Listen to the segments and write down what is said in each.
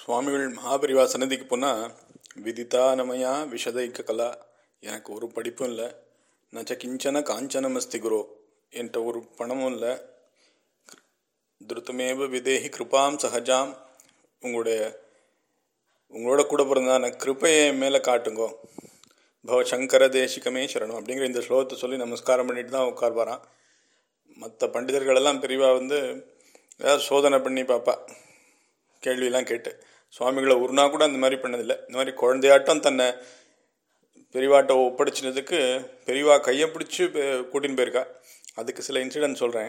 சுவாமிகள் மகாபரிவா சன்னதிக்கு போனால் விதிதானமயா விஷதைக்க கலா எனக்கு ஒரு படிப்பும் இல்லை நச்ச கிஞ்சன காஞ்சனமஸ்தி குரு என்கிட்ட ஒரு பணமும் இல்லை திருத்தமேவ விதேகி கிருபாம் சகஜாம் உங்களுடைய உங்களோட கூட பிறந்தான கிருப்பையை என் மேலே காட்டுங்கோ பவ சங்கர தேசிகமே சரணம் அப்படிங்கிற இந்த ஸ்லோகத்தை சொல்லி நமஸ்காரம் பண்ணிட்டு தான் உட்கார்வாரான் மற்ற பண்டிதர்கள் எல்லாம் பெரியவா வந்து ஏதாவது சோதனை பண்ணி பார்ப்பா கேள்வியெல்லாம் கேட்டு சுவாமிகளை ஒரு நாள் கூட அந்த மாதிரி பண்ணதில்லை இந்த மாதிரி குழந்தையாட்டம் தன்னை பெரியவாட்ட ஒப்படைச்சினதுக்கு பெரியவா கையை பிடிச்சி கூட்டின்னு போயிருக்கா அதுக்கு சில இன்சிடென்ட் சொல்கிறேன்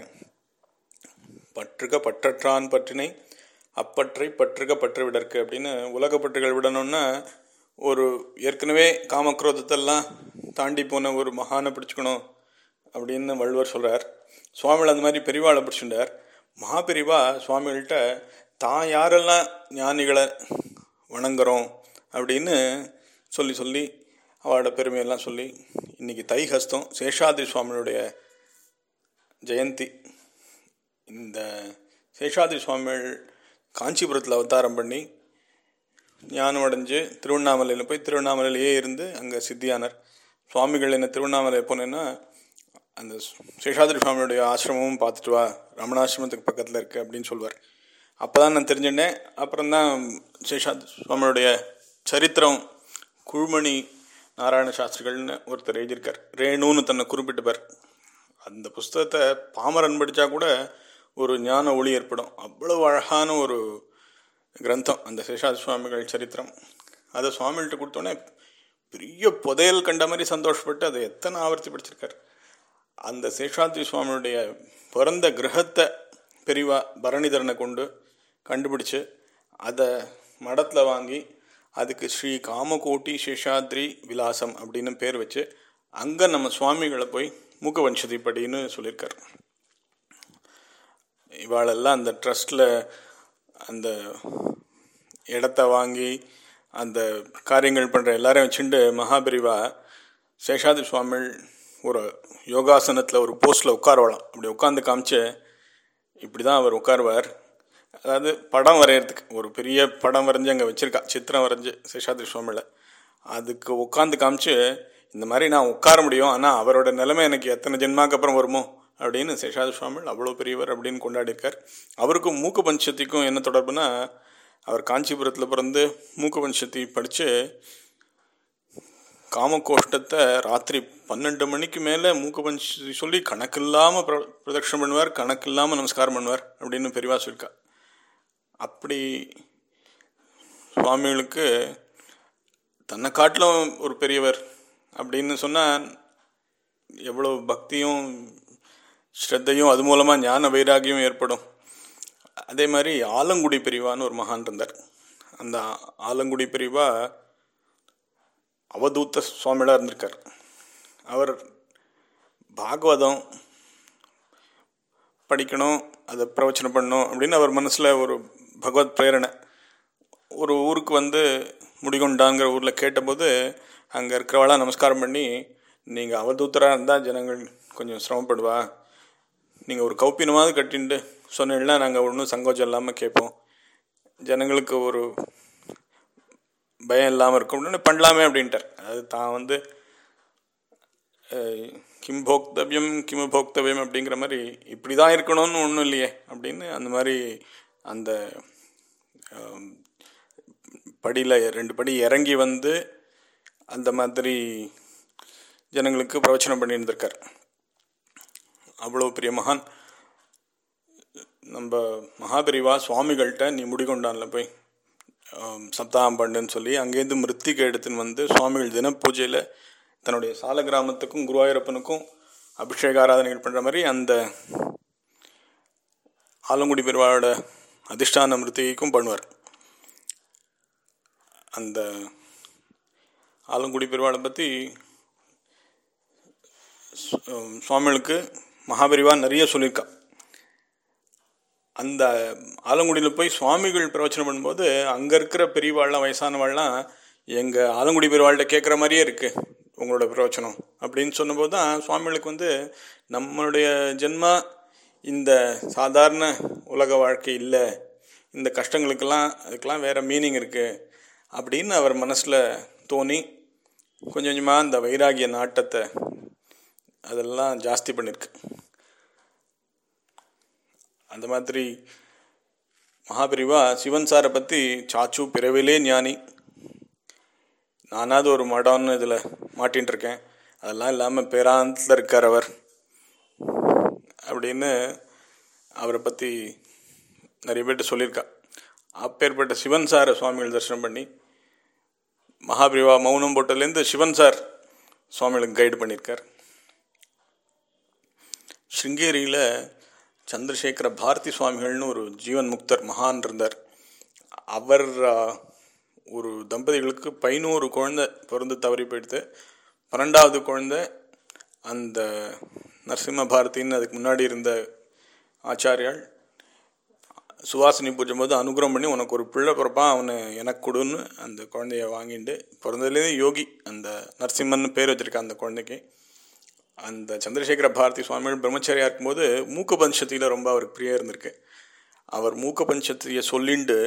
பற்றுக பற்றற்றான் பற்றினை அப்பற்றை பற்றுக பற்று விடற்கு அப்படின்னு உலக பற்றுகள் விடணும்னா ஒரு ஏற்கனவே காமக்ரோதத்தெல்லாம் தாண்டி போன ஒரு மகானை பிடிச்சிக்கணும் அப்படின்னு வள்ளுவர் சொல்கிறார் சுவாமிகள் அந்த மாதிரி பெரியவாளை பிடிச்சிட்டார் மகாபெரிவா சுவாமிகள்கிட்ட தான் யாரெல்லாம் ஞானிகளை வணங்குறோம் அப்படின்னு சொல்லி சொல்லி அவளோட பெருமையெல்லாம் சொல்லி இன்றைக்கி தை ஹஸ்தம் சேஷாத்ரி சுவாமியுடைய ஜெயந்தி இந்த சேஷாத்ரி சுவாமிகள் காஞ்சிபுரத்தில் அவதாரம் பண்ணி ஞானம் அடைஞ்சு திருவண்ணாமலையில் போய் திருவண்ணாமலையிலேயே இருந்து அங்கே சித்தியானர் சுவாமிகள் என்ன திருவண்ணாமலை போனேன்னா அந்த சேஷாதிரி சுவாமியுடைய ஆசிரமமும் பார்த்துட்டு வா ரமணாசிரமத்துக்கு பக்கத்தில் இருக்குது அப்படின்னு சொல்லுவார் அப்போ தான் நான் தெரிஞ்சுட்டேன் அப்புறம் தான் சேஷாத் சுவாமியுடைய சரித்திரம் குழுமணி நாராயண சாஸ்திரிகள்னு ஒருத்தர் எழுதியிருக்கார் ரேணுன்னு தன்னை குறிப்பிட்டுப்பார் அந்த புஸ்தகத்தை பாமரன் படித்தா கூட ஒரு ஞான ஒளி ஏற்படும் அவ்வளவு அழகான ஒரு கிரந்தம் அந்த சேஷாதி சுவாமிகள் சரித்திரம் அதை சுவாமிகிட்ட கொடுத்தோன்னே பெரிய புதையல் கண்ட மாதிரி சந்தோஷப்பட்டு அதை எத்தனை ஆவர்த்தி படிச்சிருக்கார் அந்த சேஷாத்ரி சுவாமியுடைய பிறந்த கிரகத்தை பெரிவா பரணிதரனை கொண்டு கண்டுபிடிச்சு அதை மடத்தில் வாங்கி அதுக்கு ஸ்ரீ காமகோட்டி சேஷாத்ரி விலாசம் அப்படின்னு பேர் வச்சு அங்கே நம்ம சுவாமிகளை போய் மூக்கவஞ்சதி படின்னு சொல்லியிருக்கார் இவாளெல்லாம் அந்த ட்ரஸ்டில் அந்த இடத்த வாங்கி அந்த காரியங்கள் பண்ணுற எல்லாரையும் வச்சுட்டு மகாபெரிவா சேஷாதி சுவாமிகள் ஒரு யோகாசனத்தில் ஒரு போஸ்டில் உட்காரவலாம் அப்படி உட்காந்து காமிச்சு இப்படி தான் அவர் உட்காருவார் அதாவது படம் வரைகிறதுக்கு ஒரு பெரிய படம் வரைஞ்சி அங்கே வச்சுருக்கா சித்திரம் வரைஞ்சி சேஷாத்ரி சுவாமியில் அதுக்கு உட்காந்து காமிச்சு இந்த மாதிரி நான் உட்கார முடியும் ஆனால் அவரோட நிலைமை எனக்கு எத்தனை ஜென்மாக்கு அப்புறம் வருமோ அப்படின்னு சேஷாதி சுவாமிகள் அவ்வளோ பெரியவர் அப்படின்னு கொண்டாடியிருக்கார் அவருக்கும் மூக்கு பஞ்சத்திக்கும் என்ன தொடர்புனா அவர் காஞ்சிபுரத்தில் பிறந்து மூக்கு பஞ்சத்தி படித்து காமகோஷ்டத்தை ராத்திரி பன்னெண்டு மணிக்கு மேலே மூக்கு பஞ்சத்தி சொல்லி கணக்கில்லாமல் பிர பிரதட்சணம் பண்ணுவார் கணக்கில்லாமல் நமஸ்காரம் பண்ணுவார் அப்படின்னு பெரியவா சொல்லியிருக்கா அப்படி சுவாமிகளுக்கு தன்னை காட்டிலும் ஒரு பெரியவர் அப்படின்னு சொன்னால் எவ்வளோ பக்தியும் ஸ்ரத்தையும் அது மூலமாக ஞான வைராகியம் ஏற்படும் அதே மாதிரி ஆலங்குடி பிரிவான்னு ஒரு மகான் இருந்தார் அந்த ஆலங்குடி பிரிவா அவதூத்த சுவாமியாக இருந்திருக்கார் அவர் பாகவதம் படிக்கணும் அதை பிரவச்சனம் பண்ணணும் அப்படின்னு அவர் மனசில் ஒரு பகவத் பிரேரணை ஒரு ஊருக்கு வந்து முடிகொண்டாங்கிற ஊரில் கேட்டபோது அங்கே இருக்கிறவளாம் நமஸ்காரம் பண்ணி நீங்கள் அவதூத்தராக இருந்தால் ஜனங்கள் கொஞ்சம் சிரமப்படுவா நீங்கள் ஒரு கௌப்பினமாவது கட்டின்ட்டு சொன்னீங்கன்னா நாங்கள் ஒன்றும் சங்கோச்சம் இல்லாமல் கேட்போம் ஜனங்களுக்கு ஒரு பயம் இல்லாமல் இருக்கும் பண்ணலாமே அப்படின்ட்டார் அதாவது தான் வந்து கிம் போக்தவியம் கிம் போக்தவியம் அப்படிங்கிற மாதிரி இப்படி தான் இருக்கணும்னு ஒன்றும் இல்லையே அப்படின்னு அந்த மாதிரி அந்த படியில் ரெண்டு படி இறங்கி வந்து அந்த மாதிரி ஜனங்களுக்கு பிரவச்சனம் பண்ணியிருந்திருக்கார் அவ்வளோ பெரிய மகான் நம்ம மகாபெரிவா சுவாமிகள்கிட்ட நீ முடிகொண்டான்ல போய் சப்தாகம் பண்ணுன்னு சொல்லி அங்கேருந்து மிருத்திகை எடுத்துன்னு வந்து சுவாமிகள் தின பூஜையில் தன்னுடைய சால கிராமத்துக்கும் குருவாயூரப்பனுக்கும் அபிஷேக ஆராதனைகள் பண்ணுற மாதிரி அந்த ஆலங்குடி பெருவாளோட அதிஷ்டான மிருத்திகைக்கும் பண்ணுவார் அந்த ஆலங்குடி பெருவாளை பற்றி சுவாமிகளுக்கு மகாபெரிவா நிறைய சொல்லியிருக்கா அந்த ஆலங்குடியில் போய் சுவாமிகள் பிரவச்சனம் பண்ணும்போது அங்கே இருக்கிற பெரியவாள்லாம் வயசானவாள்லாம் எங்கள் ஆலங்குடி பெரியவாள்கிட்ட கேட்குற மாதிரியே இருக்குது உங்களோட பிரவச்சனம் அப்படின்னு சொன்னபோது தான் சுவாமிகளுக்கு வந்து நம்மளுடைய ஜென்மா இந்த சாதாரண உலக வாழ்க்கை இல்லை இந்த கஷ்டங்களுக்கெல்லாம் அதுக்கெல்லாம் வேறு மீனிங் இருக்குது அப்படின்னு அவர் மனசில் தோணி கொஞ்சம் கொஞ்சமாக அந்த வைராகிய நாட்டத்தை அதெல்லாம் ஜாஸ்தி பண்ணியிருக்கு அந்த மாதிரி மகாபிரிவா சிவன் சாரை பற்றி சாச்சு பிறவிலே ஞானி நானாவது ஒரு மடம்னு இதில் மாட்டின்னு இருக்கேன் அதெல்லாம் இல்லாமல் பேராந்தத்தில் இருக்கார் அவர் அப்படின்னு அவரை பற்றி நிறைய பேர்கிட்ட சொல்லியிருக்கா அப்பேற்பட்ட சிவன் சாரை சுவாமிகள் தரிசனம் பண்ணி மகாபிரிவா மௌனம் போட்டதுலேருந்து சிவன் சார் சுவாமிகளுக்கு கைடு பண்ணியிருக்கார் ஸ்ருங்கேரியில் சந்திரசேகர பாரதி சுவாமிகள்னு ஒரு ஜீவன் முக்தர் மகான் இருந்தார் அவர் ஒரு தம்பதிகளுக்கு பதினோரு குழந்தை பிறந்து தவறி போயிடுது பன்னெண்டாவது குழந்தை அந்த நரசிம்ம பாரதின்னு அதுக்கு முன்னாடி இருந்த ஆச்சாரியால் சுவாசினி பூஜை போது அனுகிரகம் பண்ணி உனக்கு ஒரு பிள்ளை பிறப்பான் அவனை எனக்கு கொடுன்னு அந்த குழந்தைய வாங்கிட்டு பிறந்ததுலேருந்து யோகி அந்த நரசிம்மன் பேர் வச்சிருக்கான் அந்த குழந்தைக்கு அந்த சந்திரசேகர பாரதி சுவாமிகள் பிரம்மச்சாரியாக இருக்கும்போது மூக்க பஞ்சத்தியில் ரொம்ப அவருக்கு பிரியம் இருந்திருக்கு அவர் மூக்க பஞ்சத்தியை சொல்லிண்டு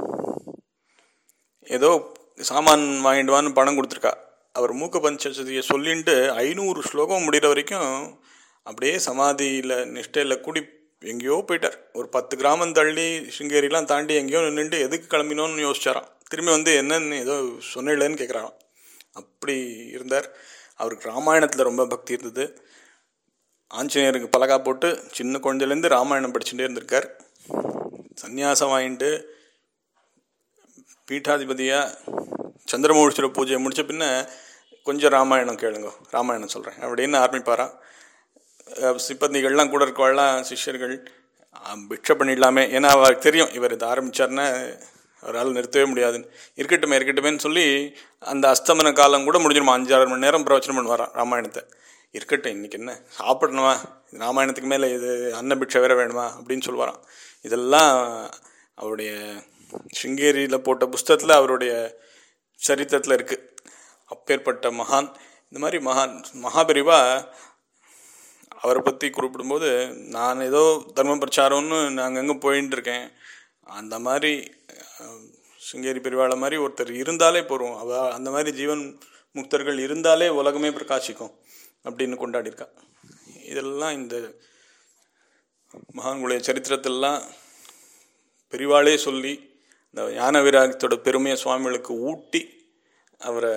ஏதோ சாமான் வாங்கிடுவான்னு பணம் கொடுத்துருக்கா அவர் மூக்க பஞ்சத்தியை சொல்லிட்டு ஐநூறு ஸ்லோகம் முடிகிற வரைக்கும் அப்படியே சமாதியில் நிஷ்டையில் கூடி எங்கேயோ போயிட்டார் ஒரு பத்து கிராமம் தள்ளி சிங்கேரிலாம் தாண்டி எங்கேயோ நின்றுட்டு எதுக்கு கிளம்பினோன்னு யோசிச்சாராம் திரும்பி வந்து என்னன்னு ஏதோ சொன்னேன்னு கேட்குறாராம் அப்படி இருந்தார் அவருக்கு ராமாயணத்தில் ரொம்ப பக்தி இருந்தது ஆஞ்சநேயருக்கு பலகா போட்டு சின்ன குழந்தையிலேருந்து ராமாயணம் படிச்சுட்டே இருந்திருக்கார் சந்நியாசம் வாங்கிட்டு பீட்டாதிபதியாக சந்திரமூர்த்தியோட பூஜையை முடித்த பின்ன கொஞ்சம் ராமாயணம் கேளுங்க ராமாயணம் சொல்கிறேன் அப்படின்னு ஆரம்பிப்பாராம் சிப்பந்திகள்லாம் கூட இருக்கவாள்லாம் சிஷ்யர்கள் பிக்ஷை பண்ணிடலாமே ஏன்னா அவருக்கு தெரியும் இவர் இதை ஆரம்பித்தார்னா அவரால் நிறுத்தவே முடியாதுன்னு இருக்கட்டுமே இருக்கட்டுமேன்னு சொல்லி அந்த அஸ்தமன காலம் கூட முடிஞ்சிடுமா அஞ்சாறு மணி நேரம் பிரவச்சனம் பண்ணுவாராம் ராமாயணத்தை இருக்கட்டும் இன்றைக்கி என்ன சாப்பிடணுமா ராமாயணத்துக்கு மேலே இது அன்ன பிக்ஷை வேற வேணுமா அப்படின்னு சொல்லுவாராம் இதெல்லாம் அவருடைய சிங்கேரியில் போட்ட புஸ்தகத்தில் அவருடைய சரித்திரத்தில் இருக்குது அப்பேற்பட்ட மகான் இந்த மாதிரி மகான் மகாபெரிவா அவரை பற்றி குறிப்பிடும்போது நான் ஏதோ தர்ம பிரச்சாரம்னு நான் அங்கங்கே போயின்னு இருக்கேன் அந்த மாதிரி சிங்கேரி பெருவாளை மாதிரி ஒருத்தர் இருந்தாலே போகிறோம் அவ அந்த மாதிரி ஜீவன் முக்தர்கள் இருந்தாலே உலகமே பிரகாசிக்கும் அப்படின்னு கொண்டாடியிருக்கா இதெல்லாம் இந்த மகான்களுடைய சரித்திரத்திலலாம் பெரிவாளே சொல்லி இந்த ஞான விராகத்தோட பெருமையை சுவாமிகளுக்கு ஊட்டி அவரை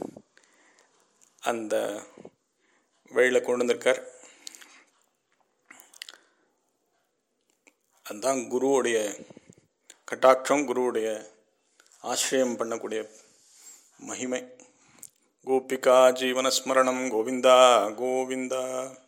அந்த வழியில் கொண்டு வந்திருக்கார் அதுதான் குருவுடைய கட்டாட்சம் குருவுடைய ஆசிரியம் பண்ணக்கூடிய மகிமை கோபிகா ஜீவனஸ்மரணம் கோவிந்தா கோவிந்தா